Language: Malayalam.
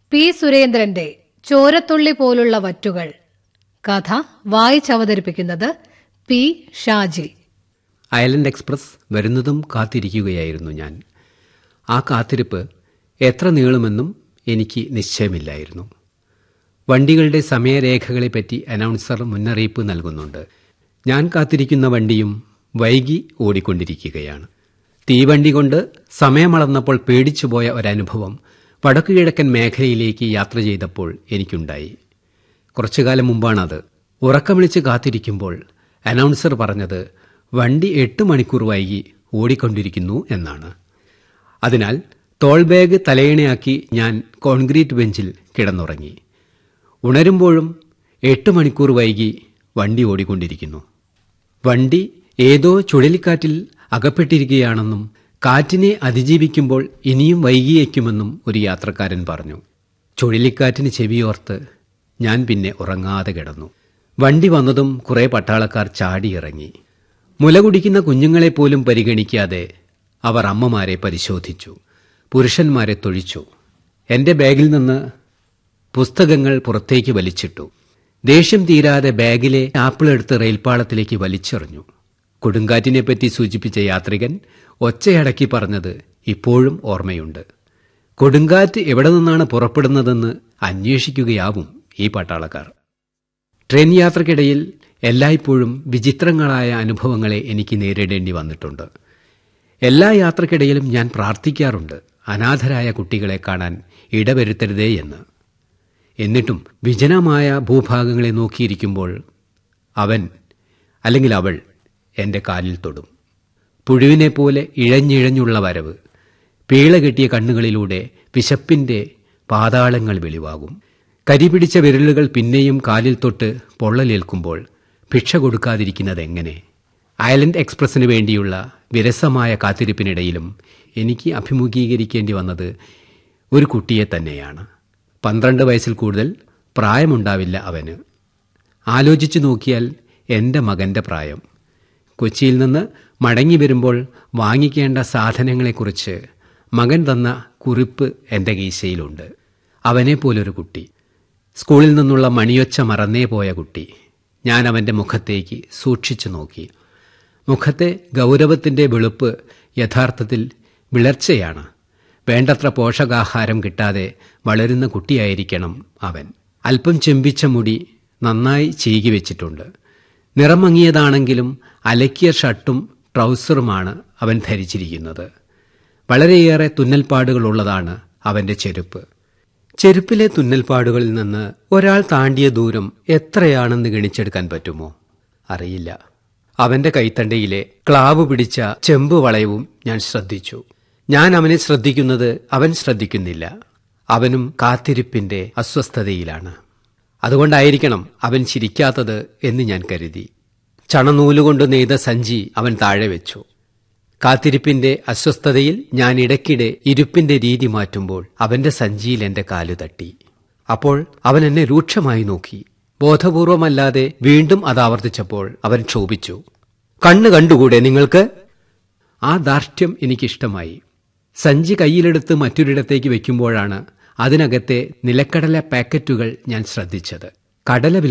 പി സുരേന്ദ്രന്റെ ചോരത്തുള്ളി പോലുള്ള വറ്റുകൾ കഥ വായിച്ചവതരിപ്പിക്കുന്നത് പി ഷാജി ഐലൻഡ് എക്സ്പ്രസ് വരുന്നതും കാത്തിരിക്കുകയായിരുന്നു ഞാൻ ആ കാത്തിരിപ്പ് എത്ര നീളുമെന്നും എനിക്ക് നിശ്ചയമില്ലായിരുന്നു വണ്ടികളുടെ സമയരേഖകളെപ്പറ്റി അനൗൺസർ മുന്നറിയിപ്പ് നൽകുന്നുണ്ട് ഞാൻ കാത്തിരിക്കുന്ന വണ്ടിയും വൈകി ഓടിക്കൊണ്ടിരിക്കുകയാണ് തീവണ്ടി കൊണ്ട് സമയമളന്നപ്പോൾ പേടിച്ചുപോയ ഒരനുഭവം വടക്കുകിഴക്കൻ മേഖലയിലേക്ക് യാത്ര ചെയ്തപ്പോൾ എനിക്കുണ്ടായി കുറച്ചു കാലം മുമ്പാണത് ഉറക്കം വിളിച്ച് കാത്തിരിക്കുമ്പോൾ അനൗൺസർ പറഞ്ഞത് വണ്ടി എട്ട് മണിക്കൂർ വൈകി ഓടിക്കൊണ്ടിരിക്കുന്നു എന്നാണ് അതിനാൽ തോൾ ബാഗ് തലയണയാക്കി ഞാൻ കോൺക്രീറ്റ് ബെഞ്ചിൽ കിടന്നുറങ്ങി ഉണരുമ്പോഴും എട്ട് മണിക്കൂർ വൈകി വണ്ടി ഓടിക്കൊണ്ടിരിക്കുന്നു വണ്ടി ഏതോ ചുഴലിക്കാറ്റിൽ അകപ്പെട്ടിരിക്കുകയാണെന്നും കാറ്റിനെ അതിജീവിക്കുമ്പോൾ ഇനിയും വൈകിയേക്കുമെന്നും ഒരു യാത്രക്കാരൻ പറഞ്ഞു ചുഴലിക്കാറ്റിന് ചെവിയോർത്ത് ഞാൻ പിന്നെ ഉറങ്ങാതെ കിടന്നു വണ്ടി വന്നതും കുറെ പട്ടാളക്കാർ ചാടിയിറങ്ങി മുല കുടിക്കുന്ന കുഞ്ഞുങ്ങളെപ്പോലും പരിഗണിക്കാതെ അവർ അമ്മമാരെ പരിശോധിച്ചു പുരുഷന്മാരെ തൊഴിച്ചു എന്റെ ബാഗിൽ നിന്ന് പുസ്തകങ്ങൾ പുറത്തേക്ക് വലിച്ചിട്ടു ദേഷ്യം തീരാതെ ബാഗിലെ ആപ്പിൾ എടുത്ത് റെയിൽപാളത്തിലേക്ക് വലിച്ചെറിഞ്ഞു കൊടുങ്കാറ്റിനെപ്പറ്റി സൂചിപ്പിച്ച യാത്രികൻ ഒച്ചയടക്കി പറഞ്ഞത് ഇപ്പോഴും ഓർമ്മയുണ്ട് കൊടുങ്കാറ്റ് എവിടെ നിന്നാണ് പുറപ്പെടുന്നതെന്ന് അന്വേഷിക്കുകയാവും ഈ പട്ടാളക്കാർ ട്രെയിൻ യാത്രക്കിടയിൽ എല്ലായ്പ്പോഴും വിചിത്രങ്ങളായ അനുഭവങ്ങളെ എനിക്ക് നേരിടേണ്ടി വന്നിട്ടുണ്ട് എല്ലാ യാത്രക്കിടയിലും ഞാൻ പ്രാർത്ഥിക്കാറുണ്ട് അനാഥരായ കുട്ടികളെ കാണാൻ ഇടവരുത്തരുതേ എന്ന് എന്നിട്ടും വിജനമായ ഭൂഭാഗങ്ങളെ നോക്കിയിരിക്കുമ്പോൾ അവൻ അല്ലെങ്കിൽ അവൾ എന്റെ കാലിൽ തൊടും പുഴുവിനെ പോലെ ഇഴഞ്ഞിഴഞ്ഞുള്ള വരവ് പീള കെട്ടിയ കണ്ണുകളിലൂടെ വിശപ്പിന്റെ പാതാളങ്ങൾ വെളിവാകും കരിപിടിച്ച വിരലുകൾ പിന്നെയും കാലിൽ തൊട്ട് പൊള്ളലേൽക്കുമ്പോൾ ഭിക്ഷ കൊടുക്കാതിരിക്കുന്നതെങ്ങനെ ഐലൻഡ് എക്സ്പ്രസിന് വേണ്ടിയുള്ള വിരസമായ കാത്തിരിപ്പിനിടയിലും എനിക്ക് അഭിമുഖീകരിക്കേണ്ടി വന്നത് ഒരു കുട്ടിയെ തന്നെയാണ് പന്ത്രണ്ട് വയസ്സിൽ കൂടുതൽ പ്രായമുണ്ടാവില്ല അവന് ആലോചിച്ചു നോക്കിയാൽ എൻ്റെ മകന്റെ പ്രായം കൊച്ചിയിൽ നിന്ന് മടങ്ങി വരുമ്പോൾ വാങ്ങിക്കേണ്ട സാധനങ്ങളെക്കുറിച്ച് മകൻ തന്ന കുറിപ്പ് എൻ്റെ കീശയിലുണ്ട് അവനെപ്പോലൊരു കുട്ടി സ്കൂളിൽ നിന്നുള്ള മണിയൊച്ച മറന്നേ പോയ കുട്ടി ഞാൻ അവൻ്റെ മുഖത്തേക്ക് സൂക്ഷിച്ചു നോക്കി മുഖത്തെ ഗൗരവത്തിൻ്റെ വെളുപ്പ് യഥാർത്ഥത്തിൽ വിളർച്ചയാണ് വേണ്ടത്ര പോഷകാഹാരം കിട്ടാതെ വളരുന്ന കുട്ടിയായിരിക്കണം അവൻ അല്പം ചെമ്പിച്ച മുടി നന്നായി ചീകി വെച്ചിട്ടുണ്ട് നിറം മങ്ങിയതാണെങ്കിലും അലക്കിയ ഷർട്ടും ട്രൗസറുമാണ് അവൻ ധരിച്ചിരിക്കുന്നത് വളരെയേറെ തുന്നൽപ്പാടുകളുള്ളതാണ് അവന്റെ ചെരുപ്പ് ചെരുപ്പിലെ തുന്നൽപ്പാടുകളിൽ നിന്ന് ഒരാൾ താണ്ടിയ ദൂരം എത്രയാണെന്ന് ഗണിച്ചെടുക്കാൻ പറ്റുമോ അറിയില്ല അവന്റെ കൈത്തണ്ടയിലെ ക്ലാവ് പിടിച്ച ചെമ്പ് വളയവും ഞാൻ ശ്രദ്ധിച്ചു ഞാൻ അവനെ ശ്രദ്ധിക്കുന്നത് അവൻ ശ്രദ്ധിക്കുന്നില്ല അവനും കാത്തിരിപ്പിന്റെ അസ്വസ്ഥതയിലാണ് അതുകൊണ്ടായിരിക്കണം അവൻ ചിരിക്കാത്തത് എന്ന് ഞാൻ കരുതി ചണനൂലുകൊണ്ട് നെയ്ത സഞ്ചി അവൻ താഴെ വെച്ചു കാത്തിരിപ്പിന്റെ അസ്വസ്ഥതയിൽ ഞാൻ ഇടയ്ക്കിടെ ഇരുപ്പിന്റെ രീതി മാറ്റുമ്പോൾ അവന്റെ സഞ്ചിയിൽ എന്റെ കാലു തട്ടി അപ്പോൾ അവൻ എന്നെ രൂക്ഷമായി നോക്കി ബോധപൂർവമല്ലാതെ വീണ്ടും അത് ആവർത്തിച്ചപ്പോൾ അവൻ ക്ഷോഭിച്ചു കണ്ണ് കണ്ടുകൂടെ നിങ്ങൾക്ക് ആ ധാർഷ്ട്യം എനിക്കിഷ്ടമായി സഞ്ചി കയ്യിലെടുത്ത് മറ്റൊരിടത്തേക്ക് വെക്കുമ്പോഴാണ് അതിനകത്തെ നിലക്കടല പാക്കറ്റുകൾ ഞാൻ ശ്രദ്ധിച്ചത് കടല